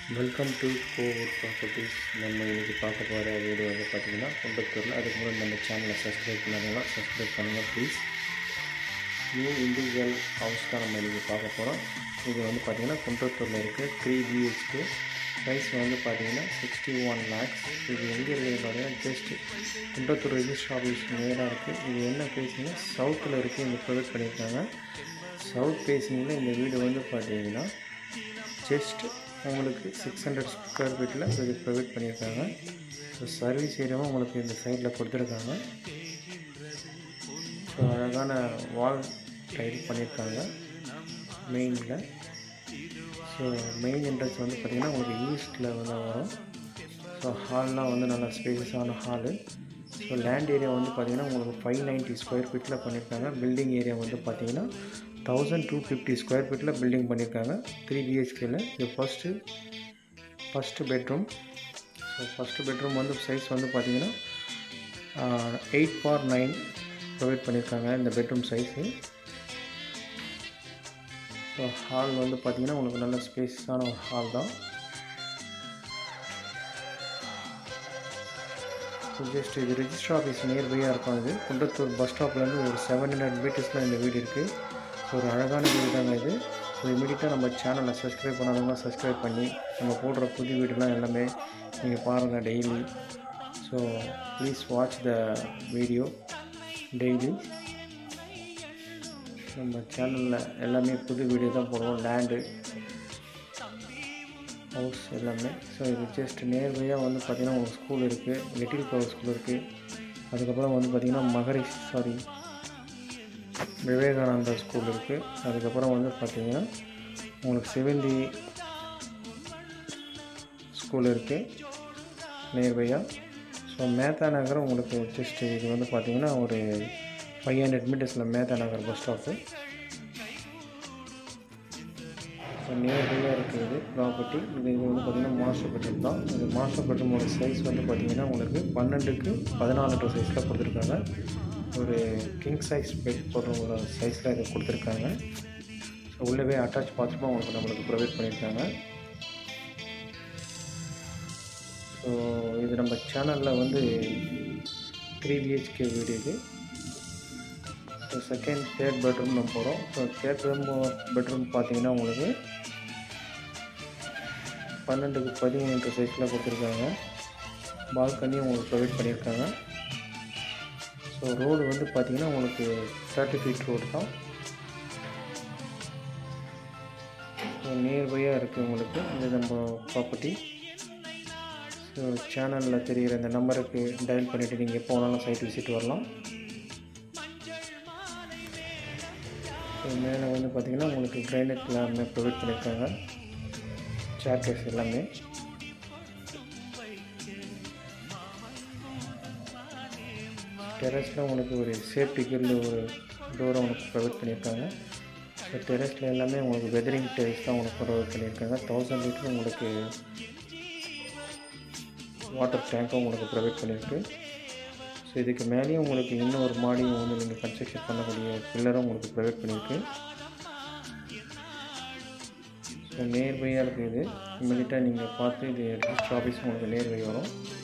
welcome to Kovur properties நம்ம இன்றைக்கி பார்க்க போகிற வீடு வந்து பார்த்திங்கன்னா குண்டத்தூரில் அதுக்கு முன்னாடி நம்ம சேனலை சப்ஸ்கிரைப் பண்ணாங்கன்னா சப்ஸ்கிரைப் பண்ணுங்கள் ப்ளீஸ் நியூ இண்டிவிஜுவல் ஹவுஸ் தான் நம்ம இன்றைக்கி பார்க்க போகிறோம் இது வந்து பார்த்திங்கன்னா குன்றத்தூரில் இருக்குது த்ரீ பிஹெச்கே ப்ரைஸ் வந்து பார்த்திங்கன்னா சிக்ஸ்டி ஒன் லேக்ஸ் இது எங்கே இருக்குது பார்த்தீங்கன்னா ஜஸ்ட் குன்றத்தூர் ரிஜிஸ்டர் ஆஃபீஸ் நேராக இருக்குது இது என்ன பேசிங்கன்னா சவுத்தில் இருக்குது இந்த ப்ரொவைட் பண்ணியிருக்காங்க சவுத் பேசிங்கில் இந்த வீடு வந்து பார்த்தீங்கன்னா ஜஸ்ட் உங்களுக்கு சிக்ஸ் ஹண்ட்ரட் ஸ்கொயர் ஃபீட்டில் இது ப்ரொவைட் பண்ணியிருக்காங்க ஸோ சர்வீஸ் ஏரியாவும் உங்களுக்கு இந்த சைடில் கொடுத்துருக்காங்க ஸோ அழகான வால் டைல் பண்ணியிருக்காங்க மெயினில் ஸோ மெயின் என்ட்ரன்ஸ் வந்து பார்த்திங்கன்னா உங்களுக்கு ஈஸ்ட்டில் வந்து வரும் ஸோ ஹால்லாம் வந்து நல்லா ஸ்பேஸான ஹாலு ஸோ லேண்ட் ஏரியா வந்து பார்த்திங்கன்னா உங்களுக்கு ஃபைவ் நைன்ட்டி ஸ்கொயர் ஃபீட்டில் பண்ணியிருக்காங்க பில்டிங் ஏரியா வந்து பார்த்திங்கன்னா தௌசண்ட் டூ ஃபிஃப்டி ஸ்கொயர் ஃபீட்டில் பில்டிங் பண்ணியிருக்காங்க த்ரீ பிஹெச்கேல இது first first bedroom so first bedroom வந்து சைஸ் வந்து பார்த்திங்கன்னா எயிட் பார் நைன் ப்ரொவைட் பண்ணியிருக்காங்க இந்த பெட்ரூம் சைஸு ஸோ ஹால் வந்து பார்த்திங்கன்னா உங்களுக்கு நல்ல ஸ்பேஸான ஒரு ஹால் தான் ஸோ ஜஸ்ட் இது ரிஜிஸ்டர் ஆஃபீஸ் நியர்பையாக இருக்கும் இது குன்றத்தூர் பஸ் ஸ்டாப்லேருந்து ஒரு செவன் ஹண்ட்ரட் மீட்டர்ஸில் இந்த வீடு இருக்குது ஸோ ஒரு அழகான வீடு தாங்க இது ஸோ இமீடியட்டாக நம்ம சேனலை சப்ஸ்கிரைப் பண்ணாதவங்க சப்ஸ்கிரைப் பண்ணி நம்ம போடுற புது வீடுலாம் எல்லாமே நீங்கள் பாருங்கள் daily so please watch the video daily நம்ம சேனலில் எல்லாமே புது வீடியோ தான் போடுவோம் லேண்டு ஹவுஸ் எல்லாமே ஸோ இது ஜஸ்ட் நேர்வையாக வந்து பார்த்திங்கன்னா உங்களுக்கு ஸ்கூல் இருக்குது லிட்டில் பவர் ஸ்கூல் இருக்குது அதுக்கப்புறம் வந்து பார்த்திங்கன்னா மகரிஷ் சாரி விவேகானந்தா ஸ்கூல் இருக்குது அதுக்கப்புறம் வந்து பார்த்திங்கன்னா உங்களுக்கு சிவந்தி ஸ்கூல் இருக்குது நியர்பையாக ஸோ மேத்தா நகர் உங்களுக்கு ஜஸ்ட் இது வந்து பார்த்திங்கன்னா ஒரு ஃபைவ் ஹண்ட்ரட் மீட்டர்ஸில் Mehta Nagar bus stop so நியர்பையாக இருக்குது இது ப்ராப்பர்ட்டி இது இது வந்து பார்த்திங்கன்னா மாஸ்டர் பெட்ரூம் தான் இது மாஸ்டர் பெட்ரூமோட சைஸ் வந்து பார்த்திங்கன்னா உங்களுக்கு பன்னெண்டுக்கு பதினாலு சைஸில் கொடுத்துருக்காங்க ஒரு கிங் சைஸ் பெட் போடுற சைஸில் இதை கொடுத்துருக்காங்க ஸோ உள்ளவே அட்டாச் பாத்ரூமாக உங்களுக்கு நம்மளுக்கு ப்ரொவைட் பண்ணியிருக்காங்க ஸோ இது நம்ம சேனலில் வந்து த்ரீ பிஹெச்கே வீடு இது ஸோ செகண்ட் தேர்ட் பெட்ரூம் நம்ம போகிறோம் ஸோ தேர்ட் பெட்ரூம் பெட்ரூம் பார்த்தீங்கன்னா உங்களுக்கு பன்னெண்டுக்கு பதிமூணு சைஸில் கொடுத்துருக்காங்க பால்கனியும் உங்களுக்கு ப்ரொவைட் பண்ணியிருக்காங்க ஸோ ரோடு வந்து பார்த்திங்கன்னா உங்களுக்கு தேர்ட்டி ஃபீட் ரோடு தான் ஸோ நியர்பையாக இருக்குது உங்களுக்கு இது நம்ம ப்ராப்பர்ட்டி ஸோ சேனலில் தெரிகிற இந்த நம்பருக்கு டயல் பண்ணிவிட்டு நீங்கள் எப்போ வேணாலும் சைட் விசிட் வரலாம் ஸோ மேலே வந்து பார்த்திங்கன்னா உங்களுக்கு கிரைனட் எல்லாமே ப்ரொவைட் பண்ணியிருக்காங்க சார்டர்ஸ் எல்லாமே டெரஸில் உங்களுக்கு ஒரு சேஃப்டி கிரில் ஒரு டோரை உங்களுக்கு ப்ரொவைட் பண்ணியிருக்காங்க ஸோ டெரஸில் எல்லாமே உங்களுக்கு வெதரிங் டெரஸ் தான் உங்களுக்கு ப்ரொவைட் பண்ணியிருக்காங்க தௌசண்ட் லிட்டர் உங்களுக்கு வாட்டர் டேங்க்கும் உங்களுக்கு ப்ரொவைட் பண்ணியிருக்கு ஸோ இதுக்கு மேலேயும் உங்களுக்கு இன்னொரு மாடியும் வந்து நீங்கள் கன்ஸ்ட்ரக்ஷன் பண்ணக்கூடிய பில்லரும் உங்களுக்கு ப்ரொவைட் பண்ணியிருக்கு ஸோ நேர்பையாக இருக்குது இது இம்மிடியட்டாக நீங்கள் பார்த்து இது ரிஜிஸ்டர் ஆஃபீஸ் உங்களுக்கு நேர்வை வரும்